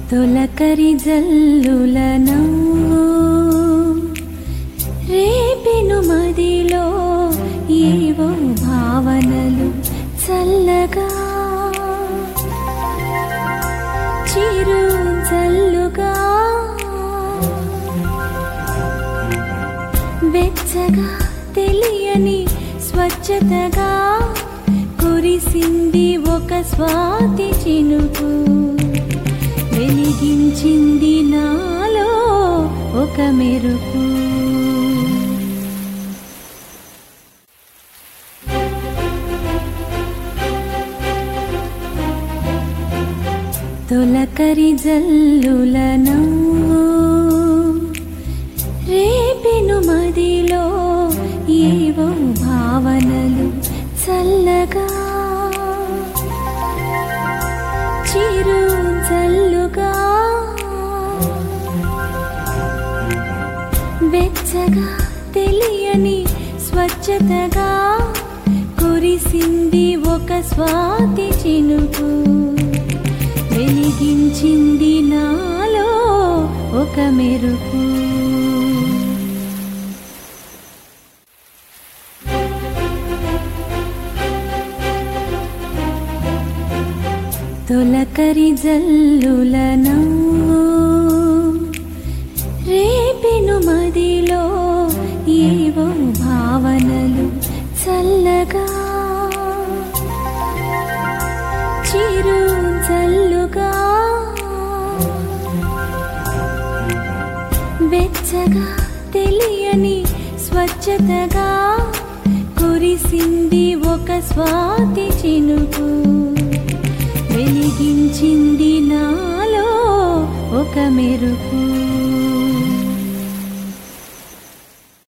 తొలకరి జల్లులను రేపెను మదిలో ఏవో భావనలు చల్లగా చిరు చల్లుగా వెచ్చగా తెలియని స్వచ్ఛతగా కురిసింది ఒక స్వాతి చినుకు వెలిగించింది నాలో ఒక మెరుపు తొలకరి జల్లులను రేపెను మదిలో ఏవో భావనలు చల్లగా చిరు చల్లుగా వెచ్చగా తెలియని స్వచ్ఛతగా కురిసింది ఒక స్వాతి చినుకు వెలిగించింది నాలో ఒక మెరుపు తొలకరి జల్లులను రేపెను మదిలో ఏవో భావనలు చల్లగా చిరు చల్లుగా వెచ్చగా తెలియని స్వచ్ఛతగా కురిసింది ఒక స్వాతి చినుకు వెలిగించింది నాలో ఒక మెరుపు